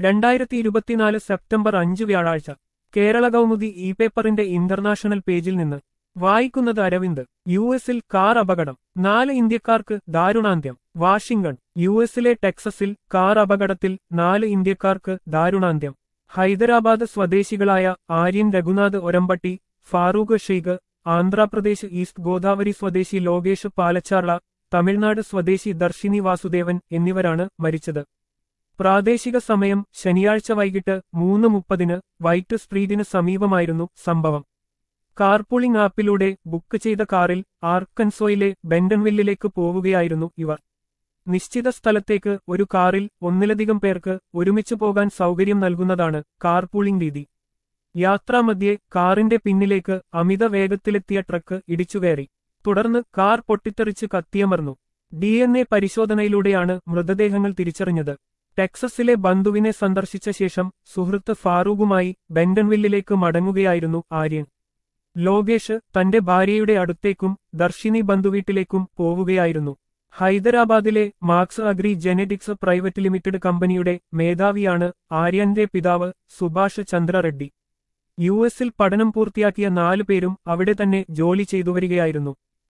രണ്ടായിരത്തി ഇരുപത്തിനാല് സെപ്റ്റംബർ അഞ്ച് വ്യാഴാഴ്ച കേരള കൗമുദി ഇ പേപ്പറിന്റെ ഇന്റർനാഷണൽ പേജിൽ നിന്ന് വായിക്കുന്നത് അരവിന്ദ് യു എസിൽ കാർ അപകടം നാല് ഇന്ത്യക്കാർക്ക് ദാരുണാന്ത്യം വാഷിംഗ്ടൺ യു എസിലെ ടെക്സസിൽ കാർ അപകടത്തിൽ നാല് ഇന്ത്യക്കാർക്ക് ദാരുണാന്ത്യം ഹൈദരാബാദ് സ്വദേശികളായ ആര്യൻ രഘുനാഥ് ഒരമ്പട്ടി ഫാറൂഖ് ഷെയ്ഖ് ആന്ധ്രാപ്രദേശ് ഈസ്റ്റ് ഗോദാവരി സ്വദേശി ലോകേഷ് പാലച്ചാർള തമിഴ്നാട് സ്വദേശി ദർശിനി വാസുദേവൻ എന്നിവരാണ് മരിച്ചത് പ്രാദേശിക സമയം ശനിയാഴ്ച വൈകിട്ട് മൂന്ന് മുപ്പതിന് വൈറ്റ് സ്ട്രീറ്റിന് സമീപമായിരുന്നു സംഭവം കാർപൂളിംഗ് ആപ്പിലൂടെ ബുക്ക് ചെയ്ത കാറിൽ ആർക്കൻസോയിലെ ബെൻഡൻവില്ലിലേക്ക് പോവുകയായിരുന്നു ഇവർ നിശ്ചിത സ്ഥലത്തേക്ക് ഒരു കാറിൽ ഒന്നിലധികം പേർക്ക് ഒരുമിച്ച് പോകാൻ സൗകര്യം നൽകുന്നതാണ് കാർപൂളിംഗ് രീതി യാത്രാമധ്യേ കാറിന്റെ പിന്നിലേക്ക് അമിത വേഗത്തിലെത്തിയ ട്രക്ക് ഇടിച്ചുകയറി തുടർന്ന് കാർ പൊട്ടിത്തെറിച്ച് കത്തിയമർന്നു ഡി എൻ എ പരിശോധനയിലൂടെയാണ് മൃതദേഹങ്ങൾ തിരിച്ചറിഞ്ഞത് ടെക്സസിലെ ബന്ധുവിനെ സന്ദർശിച്ച ശേഷം സുഹൃത്ത് ഫാറൂഖുമായി ബെൻഡൻവില്ലിലേക്ക് മടങ്ങുകയായിരുന്നു ആര്യൻ ലോകേഷ് തന്റെ ഭാര്യയുടെ അടുത്തേക്കും ദർശിനി ബന്ധുവീട്ടിലേക്കും പോവുകയായിരുന്നു ഹൈദരാബാദിലെ Marks agri genetics private limited കമ്പനിയുടെ മേധാവിയാണ് ആര്യന്റെ പിതാവ് സുഭാഷ് ചന്ദ്ര റെഡ്ഡി യു എസിൽ പഠനം പൂർത്തിയാക്കിയ നാലു പേരും അവിടെ തന്നെ ജോലി ചെയ്തുവരികയായിരുന്നു